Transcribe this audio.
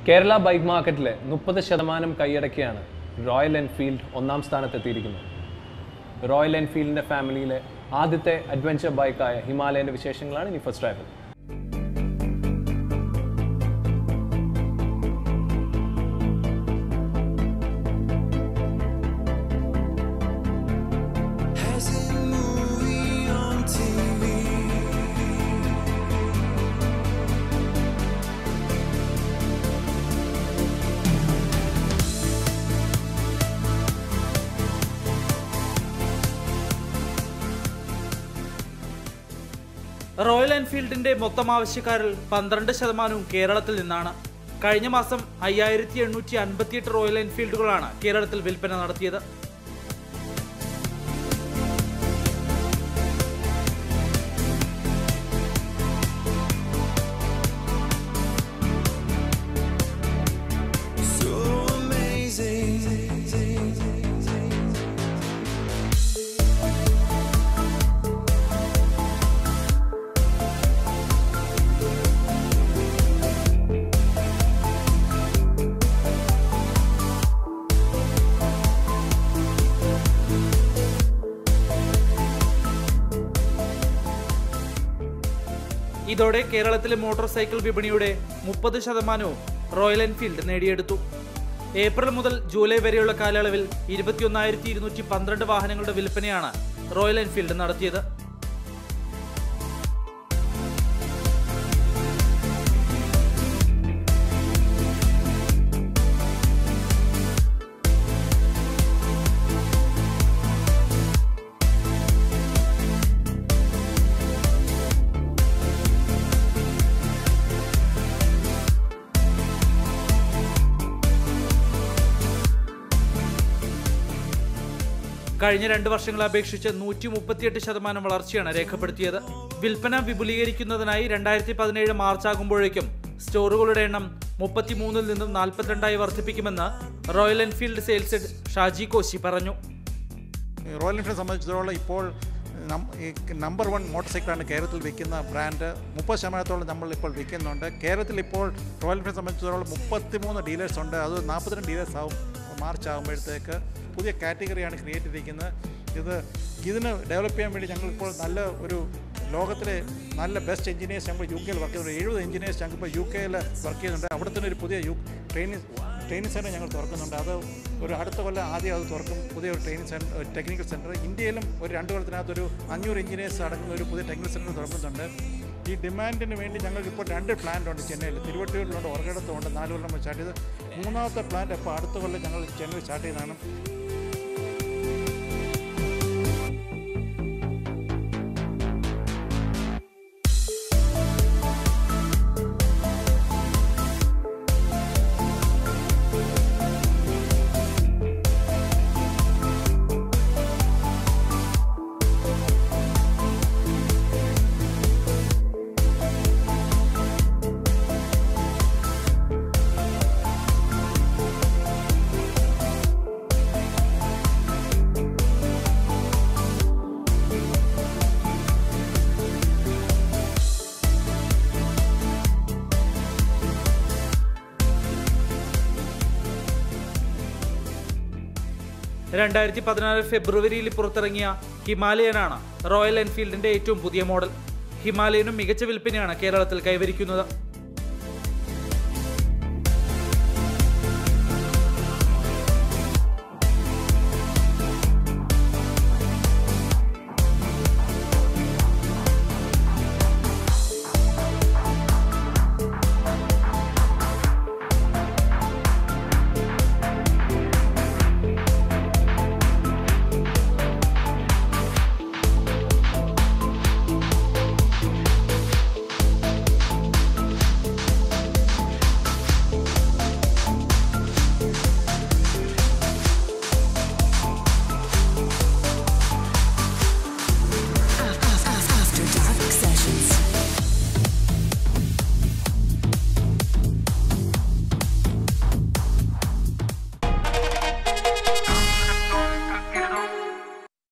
Kerala bike മാർക്കറ്റിലെ മുപ്പത് ശതമാനം കൈയടക്കിയാണ് റോയൽ എൻഫീൽഡ് ഒന്നാം സ്ഥാനത്തെത്തിയിരിക്കുന്നത് റോയൽ എൻഫീൽഡിൻ്റെ ഫാമിലിയിലെ ആദ്യത്തെ അഡ്വഞ്ചർ ബൈക്കായ ഹിമാലയൻ്റെ വിശേഷങ്ങളാണ് ഇനി ഫസ്റ്റ് ഡ്രൈവിൽ Has a movie on TV. Royal എൻഫീൽഡിന്റെ മൊത്തം ആവശ്യക്കാരിൽ പന്ത്രണ്ട് ശതമാനവും കേരളത്തിൽ നിന്നാണ് കഴിഞ്ഞ മാസം അയ്യായിരത്തി എണ്ണൂറ്റി അൻപത്തിയെട്ട് റോയൽ എൻഫീൽഡുകളാണ് കേരളത്തിൽ വിൽപ്പന നടത്തിയത് So amazing. ഇതോടെ കേരളത്തിലെ മോട്ടോർ സൈക്കിൾ വിപണിയുടെ മുപ്പത് ശതമാനവും റോയൽ എൻഫീൽഡ് നേടിയെടുത്തു ഏപ്രിൽ മുതൽ ജൂലൈ വരെയുള്ള കാലയളവിൽ ഇരുപത്തിയൊന്നായിരത്തി ഇരുന്നൂറ്റി പന്ത്രണ്ട് വാഹനങ്ങളുടെ വിൽപ്പനയാണ് റോയൽ എൻഫീൽഡ് നടത്തിയത് കഴിഞ്ഞ രണ്ട് വർഷങ്ങളെ അപേക്ഷിച്ച് നൂറ്റി മുപ്പത്തിയെട്ട് ശതമാനം വളർച്ചയാണ് രേഖപ്പെടുത്തിയത് വിൽപ്പന വിപുലീകരിക്കുന്നതിനായി രണ്ടായിരത്തി പതിനേഴ് മാർച്ച് ആകുമ്പോഴേക്കും സ്റ്റോറുകളുടെ എണ്ണം മുപ്പത്തിമൂന്നിൽ നിന്നും നാൽപ്പത്തിരണ്ടായി വർദ്ധിപ്പിക്കുമെന്ന് Royal Enfield sales head Shaji Koshy പറഞ്ഞു റോയൽ എൻഫീൽഡ് സംബന്ധിച്ചിടത്തോളം ഇപ്പോൾ നം- ഈ നമ്പർ വൺ മോട്ടോർ സൈക്കിളാണ് കേരളത്തിൽ വിൽക്കുന്ന ബ്രാൻഡ് മുപ്പത് ശതമാനത്തോളം നമ്മൾ ഇപ്പോൾ വിൽക്കുന്നുണ്ട് കേരളത്തിൽ ഇപ്പോൾ റോയൽ എൻഫീൽഡ് സംബന്ധിച്ചിടത്തോളം മുപ്പത്തിമൂന്ന് ഡീലേഴ്സ് ഉണ്ട് അത് നാൽപ്പത്തിരണ്ട് ഡീലേഴ്സ് ആവും മാർച്ച് ആകുമ്പോഴത്തേക്ക് പുതിയ കാറ്റഗറിയാണ് ക്രിയേറ്റ് ചെയ്തിരിക്കുന്നത് ഇത് ഇതിന് ഡെവലപ്പ് ചെയ്യാൻ വേണ്ടി ഞങ്ങളിപ്പോൾ നല്ല ഒരു ലോകത്തിലെ നല്ല ബെസ്റ്റ് എഞ്ചിനീയേഴ്സ് ഞങ്ങൾ യു കെയിൽ വർക്ക് ചെയ്യുന്നുണ്ട് എഴുപത് എഞ്ചിനീയേഴ്സ് ഞങ്ങളിപ്പോൾ യു കെയിൽ വർക്ക് ചെയ്യുന്നുണ്ട് അവിടെ തന്നെ ഒരു പുതിയ യു ട്രെയിനിങ് ട്രെയിനിങ് സെൻറ്റർ ഞങ്ങൾ തുറക്കുന്നുണ്ട് അത് ഒരു അടുത്ത കൊല്ലം ആദ്യം അത് തുറക്കും പുതിയ ഒരു ട്രെയിനിങ് സെൻറ്റർ ടെക്നിക്കൽ സെൻറ്റർ ഇന്ത്യയിലും ഒരു രണ്ട് കൊല്ലത്തിനകത്ത് ഒരു അഞ്ഞൂറ് എഞ്ചിനീയേഴ്സ് അടങ്ങുന്ന ഒരു പുതിയ ടെക്നിക്കൽ സെൻറ്റർ തുറക്കുന്നുണ്ട് ഈ ഡിമാൻഡിന് വേണ്ടി ഞങ്ങൾക്ക് ഇപ്പോൾ രണ്ട് പ്ലാന്റ് ഉണ്ട് ചെന്നൈയിൽ തിരുവട്ടിയൂരിലുണ്ട് ഒരകിടത്തുണ്ട് നാല് കൊല്ലം സ്റ്റാർട്ട് ചെയ്ത് മൂന്നാമത്തെ പ്ലാന്റ് ഇപ്പോൾ അടുത്ത കൊല്ലം ഞങ്ങൾ ചെന്നൈയിൽ സ്റ്റാർട്ട് ചെയ്തതാണ് രണ്ടായിരത്തി പതിനാല് ഫെബ്രുവരിയിൽ പുറത്തിറങ്ങിയ ഹിമാലയനാണ് റോയൽ എൻഫീൽഡിന്റെ ഏറ്റവും പുതിയ മോഡൽ ഹിമാലയനും മികച്ച വിൽപ്പനയാണ് കേരളത്തിൽ കൈവരിക്കുന്നത്